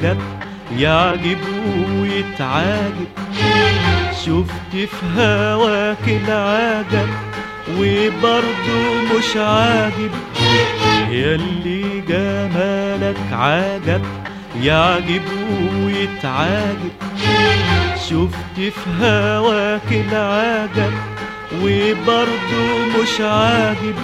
عجب يعجب ويتعاجب شفت في هواك العجب وبرضه مش عاجب ياللي جمالك عجب يعجب ويتعاجب شفت في هواك العجب وبرضه مش عاجب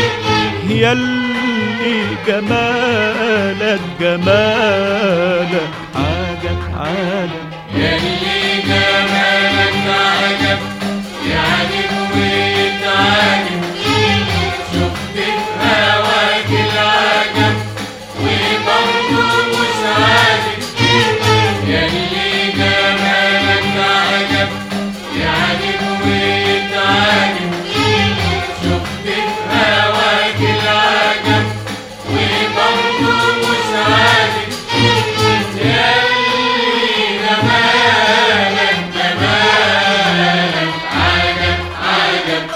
ياللي جمالك جمالك عجب عجب يلي جمالك عجب يعجب ويتعجب شفت في هواك العجب وبرضه مش عاجب يلي جمالك عجب يعجب ويتعجب شفت في هواك العجب وبرضه مش عاجب يلي جمالك جمالك عجب عجب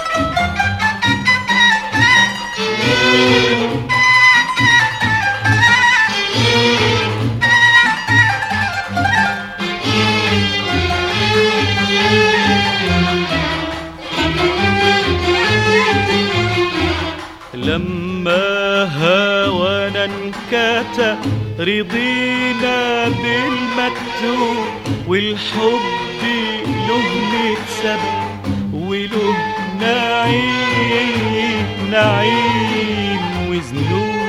لما هوانا انكتب رضينا بالمكتوب والحب له مكسب وله نعيم نعيم وذنوب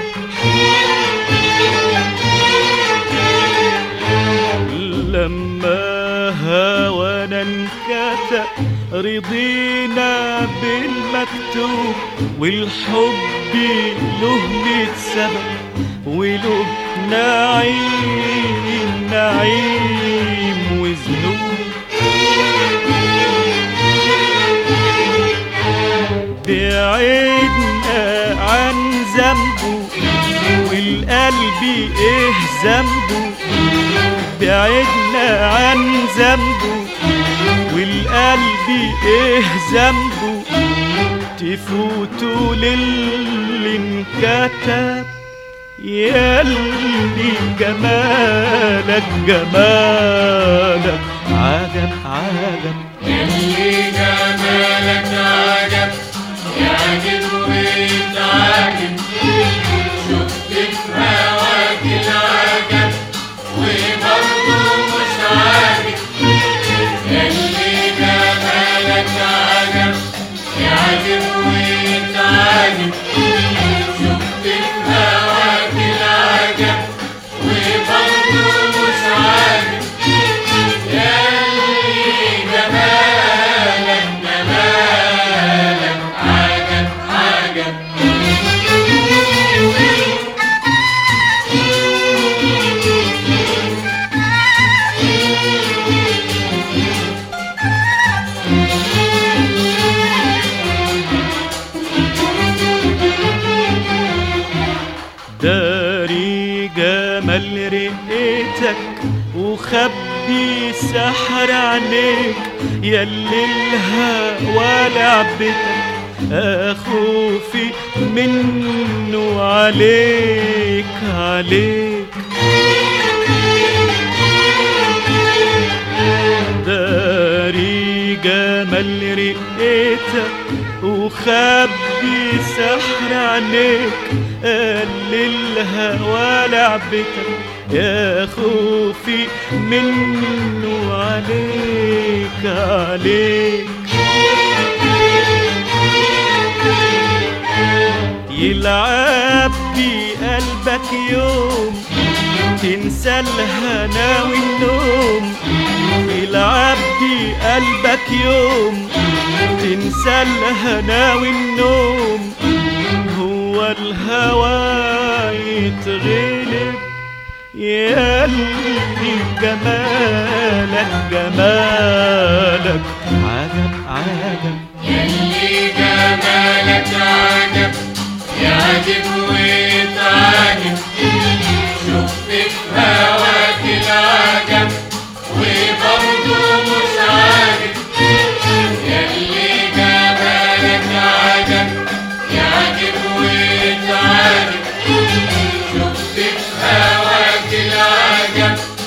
لما هوانا انكتب رضينا بالمكتوب والحب له مكسب وله نعيم نعيم وذنوب بعدنا عن ذنبه والقلب ايه ذنبه بعدنا عن ذنبه والقلب ايه ذنبه تفوتوا للي انكتب ياللي جمالك جمالك عجب عجب يلي جمالك عجب يعجب ويتعجب شفت في هواك العجب وبرضه مش عاجب يلي جمالك عجب يعجب ويتعجب شفت في هواك العجب وبرضه مش عاجب يلي جمالك جمالك عجب عجب داري جمال رقتك وخبي سحر عينيك ياللي الهوى لعبتك اخوفي منه عليك عليك داري جمال رقتك وخبي سحر عينيك قال الهوى لعبتك يا خوفي منه عليك عليك يلعب بقلبك يوم تنسى الهنا والنوم يلعب بقلبك يوم تنسى الهنا والنوم هو الهوى يتغلب ياللي جمالك جمالك عجب عجب يلي جمالك عجب يعجب ويتعجب شفت في هواك العجب وبرضه مش عاجب يلي جمالك عجب يعجب ويتعجب شفت في هواك العجب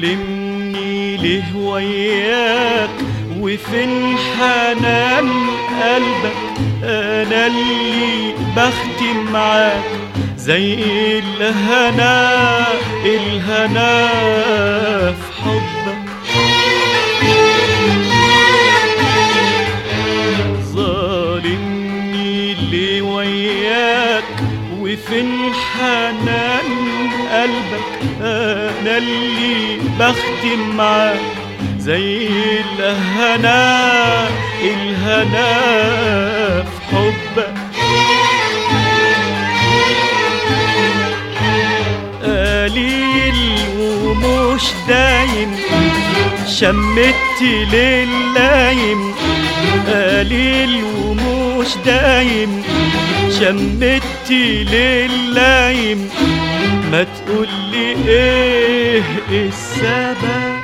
ظالمني ليه وياك وفين حنان قلبك انا اللي بختم معاك زي الهنا الهنا في حبك ظالمني ليه وياك وفين حنان قلبك انا اللي بختم معاك زي الهنا الهنا في حبك قليل ومش دايم شمت لللايم قليل ومش دايم شمت لللايم ما تقولي ايه السبب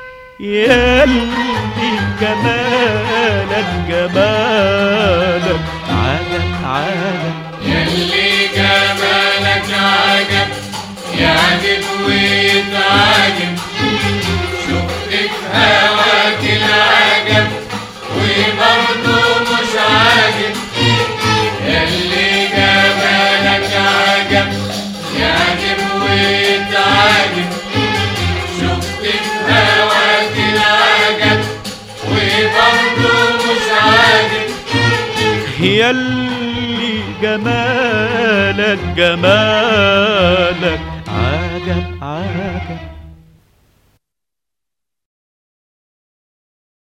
ياللي جمالك جمالك عجب عجب يلي جمالك عجب يعجب ويتعجب شفت في هواك العجب وبرضه مش عاجب يلي جمالك عجب يعجب ويتعجب شفت في هواك العجب وبرضه مش عاجب ياللي جمالك جمالك عجب عجب